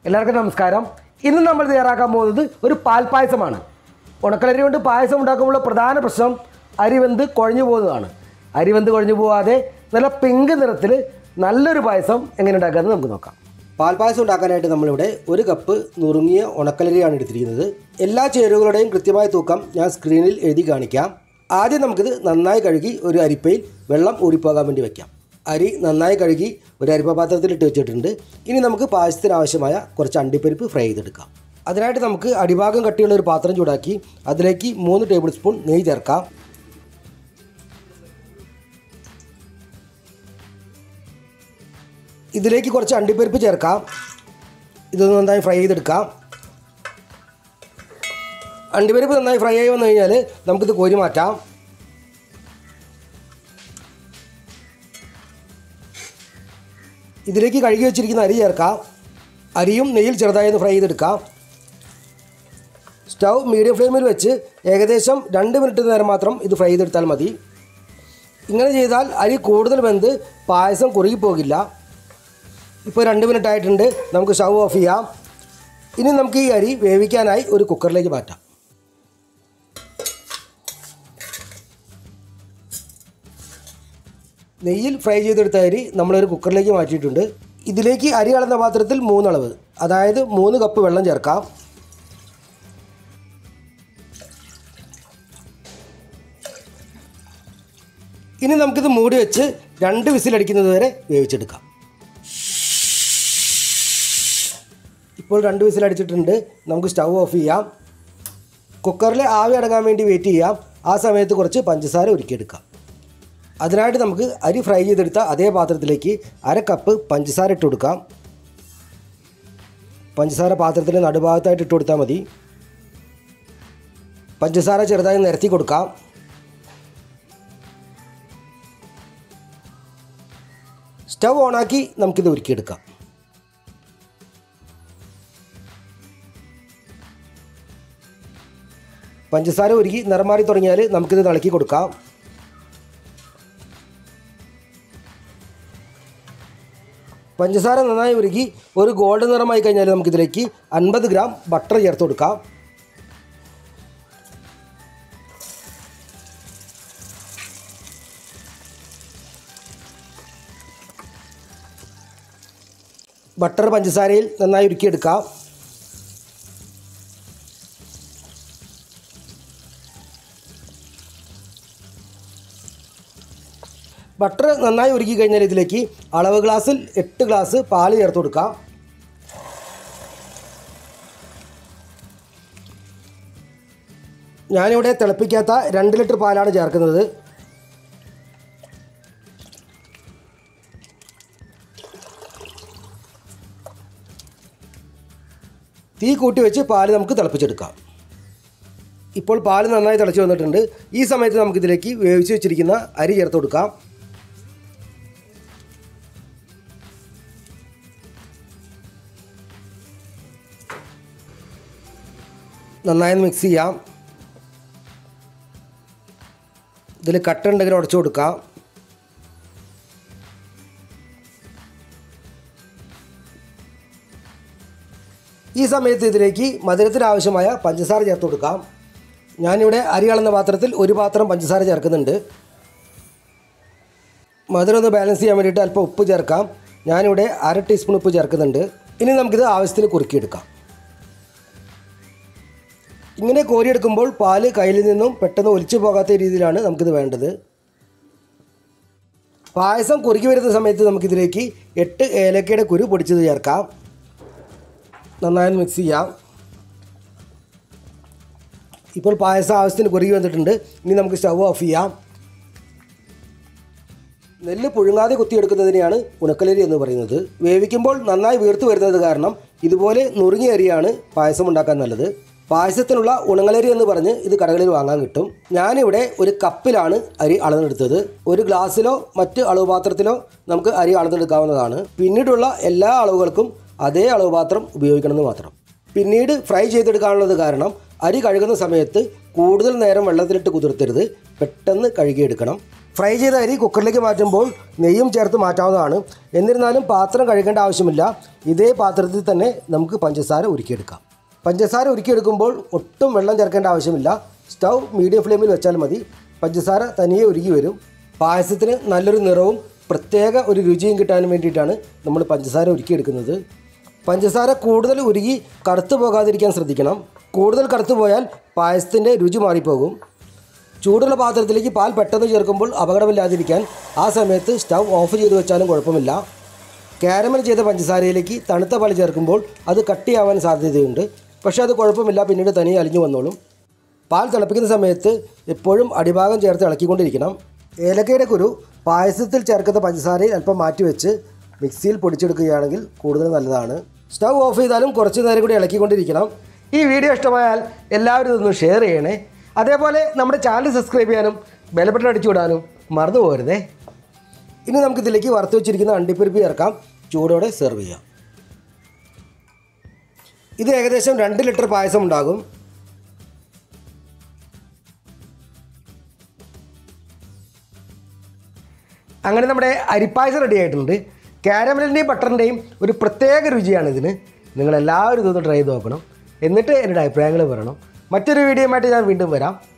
എല്ലാവർക്കും നമസ്കാരം ഇന്ന് നമ്മൾ തയ്യാറാക്കാൻ പോകുന്നത് ഒരു പാൽപ്പായസമാണ് ഉണക്കലരി കൊണ്ട് പായസം ഉണ്ടാക്കുമ്പോൾ പ്രധാന പ്രശ്നം അരിവെന്ത് കുഴഞ്ഞു പോകുന്നതാണ് അരിവെന്ത് കുഴഞ്ഞു പോവാതെ നല്ല പിങ്ക് നിറത്തിൽ നല്ലൊരു പായസം എങ്ങനെ ഉണ്ടാക്കാമെന്ന് നമുക്ക് നോക്കാം പാൽപ്പായസം ഉണ്ടാക്കാനായിട്ട് നമ്മളിവിടെ ഒരു കപ്പ് നുറുങ്ങിയ ഉണക്കലരിയാണ് എടുത്തിരിക്കുന്നത് എല്ലാ ചേരുവകളുടെയും കൃത്യമായ തൂക്കം ഞാൻ സ്ക്രീനിൽ എഴുതി കാണിക്കാം ആദ്യം നമുക്കിത് നന്നായി കഴുകി ഒരു അരിപ്പയിൽ വെള്ളം ഊറിപ്പോകാൻ വേണ്ടി വയ്ക്കാം അരി നന്നായി കഴുകി ഒരു അരിപ്പ പാത്രത്തിൽ ഇട്ട് വെച്ചിട്ടുണ്ട് ഇനി നമുക്ക് പായസത്തിന് ആവശ്യമായ കുറച്ച് അണ്ടിപ്പരിപ്പ് ഫ്രൈ ചെയ്തെടുക്കാം അതിനായിട്ട് നമുക്ക് അടിഭാഗം കട്ടിയുള്ള ഒരു പാത്രം ചൂടാക്കി അതിലേക്ക് മൂന്ന് ടേബിൾ സ്പൂൺ നെയ്യ് ചേർക്കാം ഇതിലേക്ക് കുറച്ച് അണ്ടിപ്പരിപ്പ് ചേർക്കാം ഇതൊന്ന് നന്നായി ഫ്രൈ ചെയ്തെടുക്കാം അണ്ടിപ്പരിപ്പ് നന്നായി ഫ്രൈ ആയി വന്നു കഴിഞ്ഞാൽ നമുക്കിത് കോരി മാറ്റാം ഇതിലേക്ക് കഴുകി വെച്ചിരിക്കുന്ന അരി ചേർക്കാം അരിയും നെയ്യിൽ ചെറുതായി ഒന്ന് ഫ്രൈ ചെയ്തെടുക്കാം സ്റ്റൗ മീഡിയം ഫ്ലെയിമിൽ വെച്ച് ഏകദേശം രണ്ട് മിനിറ്റ് നേരം മാത്രം ഇത് ഫ്രൈ ചെയ്തെടുത്താൽ മതി ഇങ്ങനെ ചെയ്താൽ അരി കൂടുതൽ വെന്ത് പായസം കുറുകിപ്പോകില്ല ഇപ്പോൾ രണ്ട് മിനിറ്റ് ആയിട്ടുണ്ട് നമുക്ക് സ്റ്റൗ ഓഫ് ചെയ്യാം ഇനി നമുക്ക് ഈ അരി വേവിക്കാനായി ഒരു കുക്കറിലേക്ക് മാറ്റാം നെയ്യിൽ ഫ്രൈ ചെയ്തെടുത്ത അരി നമ്മളൊരു കുക്കറിലേക്ക് മാറ്റിയിട്ടുണ്ട് ഇതിലേക്ക് അരി അളന്ന പാത്രത്തിൽ മൂന്നളവ് അതായത് മൂന്ന് കപ്പ് വെള്ളം ചേർക്കാം ഇനി നമുക്കിത് മൂടി വെച്ച് രണ്ട് വിസിലടിക്കുന്നത് വരെ വേവിച്ചെടുക്കാം ഇപ്പോൾ രണ്ട് വിസിലടിച്ചിട്ടുണ്ട് നമുക്ക് സ്റ്റൗ ഓഫ് ചെയ്യാം കുക്കറിൽ ആവി അടങ്ങാൻ വേണ്ടി വെയിറ്റ് ചെയ്യാം ആ സമയത്ത് കുറച്ച് പഞ്ചസാര ഒരുക്കിയെടുക്കാം അതിനായിട്ട് നമുക്ക് അരി ഫ്രൈ ചെയ്തെടുത്ത അതേ പാത്രത്തിലേക്ക് അര കപ്പ് പഞ്ചസാര ഇട്ട് കൊടുക്കാം പഞ്ചസാര പാത്രത്തിൻ്റെ നടുഭാഗത്തായിട്ട് ഇട്ട് കൊടുത്താൽ മതി പഞ്ചസാര ചെറുതായി നിരത്തി കൊടുക്കാം സ്റ്റൗ ഓണാക്കി നമുക്കിത് ഒരുക്കിയെടുക്കാം പഞ്ചസാര ഒരുക്കി നിറം മാറി തുടങ്ങിയാൽ നമുക്കിത് ഇളക്കി കൊടുക്കാം പഞ്ചസാര നന്നായി ഉരുകി ഒരു ഗോൾഡ് നിറമായി കഴിഞ്ഞാൽ നമുക്കിതിലേക്ക് അൻപത് ഗ്രാം ബട്ടർ ചേർത്ത് കൊടുക്കാം ബട്ടർ പഞ്ചസാരയിൽ നന്നായി ഉരുക്കിയെടുക്കാം ബട്ടർ നന്നായി ഉരുക്കി കഴിഞ്ഞാൽ ഇതിലേക്ക് അളവ് ഗ്ലാസ്സിൽ എട്ട് ഗ്ലാസ് പാല് ചേർത്ത് കൊടുക്കാം ഞാനിവിടെ തിളപ്പിക്കാത്ത രണ്ട് ലിറ്റർ പാലാണ് ചേർക്കുന്നത് തീ കൂട്ടി വെച്ച് പാല് നമുക്ക് തിളപ്പിച്ചെടുക്കാം ഇപ്പോൾ പാല് നന്നായി തിളച്ച് വന്നിട്ടുണ്ട് ഈ സമയത്ത് നമുക്കിതിലേക്ക് വേവിച്ച് വെച്ചിരിക്കുന്ന അരി ചേർത്ത് കൊടുക്കാം നന്നായി മിക്സ് ചെയ്യാം ഇതിൽ കട്ടുണ്ടെങ്കിൽ ഉടച്ചു കൊടുക്കാം ഈ സമയത്ത് ഇതിലേക്ക് മധുരത്തിന് ആവശ്യമായ പഞ്ചസാര ചേർത്ത് കൊടുക്കാം ഞാനിവിടെ അരി അളന്ന പാത്രത്തിൽ ഒരു പാത്രം പഞ്ചസാര ചേർക്കുന്നുണ്ട് മധുരം ഒന്ന് ബാലൻസ് ചെയ്യാൻ വേണ്ടിയിട്ട് അല്പം ഉപ്പ് ചേർക്കാം ഞാനിവിടെ അര ടീസ്പൂൺ ഉപ്പ് ചേർക്കുന്നുണ്ട് ഇനി നമുക്കിത് ആവശ്യത്തിന് കുറുക്കിയെടുക്കാം ഇങ്ങനെ കോരിയെടുക്കുമ്പോൾ പാല് കയ്യിൽ നിന്നും പെട്ടെന്ന് ഒലിച്ചു പോകാത്ത രീതിയിലാണ് നമുക്കിത് വേണ്ടത് പായസം കുറുക്കി വരുന്ന സമയത്ത് നമുക്കിതിലേക്ക് എട്ട് ഏലക്കയുടെ കുരു പൊടിച്ചത് ചേർക്കാം നന്നായി മിക്സ് ചെയ്യാം ഇപ്പോൾ പായസം ആവശ്യത്തിന് കുറുകി വന്നിട്ടുണ്ട് ഇനി നമുക്ക് സ്റ്റവ് ഓഫ് ചെയ്യാം നെല്ല് പുഴുങ്ങാതെ കുത്തിയെടുക്കുന്നതിനെയാണ് ഉണക്കലരി എന്ന് പറയുന്നത് വേവിക്കുമ്പോൾ നന്നായി വീർത്ത് വരുന്നത് കാരണം ഇതുപോലെ നുറുങ്ങിയ അരിയാണ് പായസം ഉണ്ടാക്കാൻ നല്ലത് പായസത്തിനുള്ള ഉണങ്ങലരി എന്ന് പറഞ്ഞ് ഇത് കടകളിൽ വാങ്ങാൻ കിട്ടും ഞാനിവിടെ ഒരു കപ്പിലാണ് അരി അളന്നെടുത്തത് ഒരു ഗ്ലാസ്സിലോ മറ്റ് അളവ് പാത്രത്തിലോ നമുക്ക് അരി അളന്നെടുക്കാവുന്നതാണ് പിന്നീടുള്ള എല്ലാ അളവുകൾക്കും അതേ അളവ് പാത്രം ഉപയോഗിക്കണമെന്ന് മാത്രം പിന്നീട് ഫ്രൈ ചെയ്തെടുക്കാനുള്ളത് കാരണം അരി കഴുകുന്ന സമയത്ത് കൂടുതൽ നേരം വെള്ളത്തിലിട്ട് കുതിർത്തരുത് പെട്ടെന്ന് കഴുകിയെടുക്കണം ഫ്രൈ ചെയ്ത അരി കുക്കറിലേക്ക് മാറ്റുമ്പോൾ നെയ്യും ചേർത്ത് മാറ്റാവുന്നതാണ് എന്നിരുന്നാലും പാത്രം കഴുകേണ്ട ആവശ്യമില്ല ഇതേ പാത്രത്തിൽ തന്നെ നമുക്ക് പഞ്ചസാര ഉരുക്കിയെടുക്കാം പഞ്ചസാര ഉരുക്കിയെടുക്കുമ്പോൾ ഒട്ടും വെള്ളം ചേർക്കേണ്ട ആവശ്യമില്ല സ്റ്റൗ മീഡിയം ഫ്ലെയിമിൽ വെച്ചാൽ മതി പഞ്ചസാര തനിയെ ഉരുകി വരും പായസത്തിന് നല്ലൊരു നിറവും പ്രത്യേക ഒരു രുചിയും കിട്ടാൻ വേണ്ടിയിട്ടാണ് നമ്മൾ പഞ്ചസാര ഉരുക്കിയെടുക്കുന്നത് പഞ്ചസാര കൂടുതൽ ഉരുകി കറുത്തു പോകാതിരിക്കാൻ ശ്രദ്ധിക്കണം കൂടുതൽ കറുത്തു പോയാൽ പായസത്തിൻ്റെ രുചി മാറിപ്പോകും ചൂടുള്ള പാത്രത്തിലേക്ക് പാൽ പെട്ടെന്ന് ചേർക്കുമ്പോൾ അപകടമില്ലാതിരിക്കാൻ ആ സമയത്ത് സ്റ്റൗ ഓഫ് ചെയ്ത് വെച്ചാലും കുഴപ്പമില്ല കാരമൽ ചെയ്ത പഞ്ചസാരയിലേക്ക് തണുത്ത പാൽ ചേർക്കുമ്പോൾ അത് കട്ടിയാവാൻ സാധ്യതയുണ്ട് പക്ഷേ അത് കുഴപ്പമില്ല പിന്നീട് തനിയെ അലിഞ്ഞു വന്നോളും പാൽ തിളപ്പിക്കുന്ന സമയത്ത് എപ്പോഴും അടിഭാഗം ചേർത്ത് ഇളക്കിക്കൊണ്ടിരിക്കണം ഏലക്കയുടെ കുരു പായസത്തിൽ ചേർക്കുന്ന പഞ്ചസാരയിൽ അല്പം മാറ്റിവെച്ച് മിക്സിയിൽ പൊടിച്ചെടുക്കുകയാണെങ്കിൽ കൂടുതൽ നല്ലതാണ് സ്റ്റൗ ഓഫ് ചെയ്താലും കുറച്ച് നേരം കൂടി ഇളക്കിക്കൊണ്ടിരിക്കണം ഈ വീഡിയോ ഇഷ്ടമായാൽ എല്ലാവരും ഇതൊന്ന് ഷെയർ ചെയ്യണേ അതേപോലെ നമ്മുടെ ചാനൽ സബ്സ്ക്രൈബ് ചെയ്യാനും ബെലബട്ടൺ അടിച്ചു വിടാനും മറന്നു പോകരുതേ ഇനി നമുക്കിതിലേക്ക് വറുത്ത് വെച്ചിരിക്കുന്ന അണ്ടിപ്പരിപ്പ് ചേർക്കാം ചൂടോടെ സെർവ് ചെയ്യാം ഇത് ഏകദേശം രണ്ട് ലിറ്റർ പായസം ഉണ്ടാകും അങ്ങനെ നമ്മുടെ അരിപ്പായസം റെഡി ആയിട്ടുണ്ട് കാരമലിൻ്റെയും ബട്ടറിൻ്റെയും ഒരു പ്രത്യേക രുചിയാണ് ഇതിന് നിങ്ങളെല്ലാവരും ഇതൊന്ന് ട്രൈ ചെയ്ത് നോക്കണം എന്നിട്ട് എൻ്റെ അഭിപ്രായങ്ങൾ പറയണം മറ്റൊരു വീഡിയോയുമായിട്ട് ഞാൻ വീണ്ടും വരാം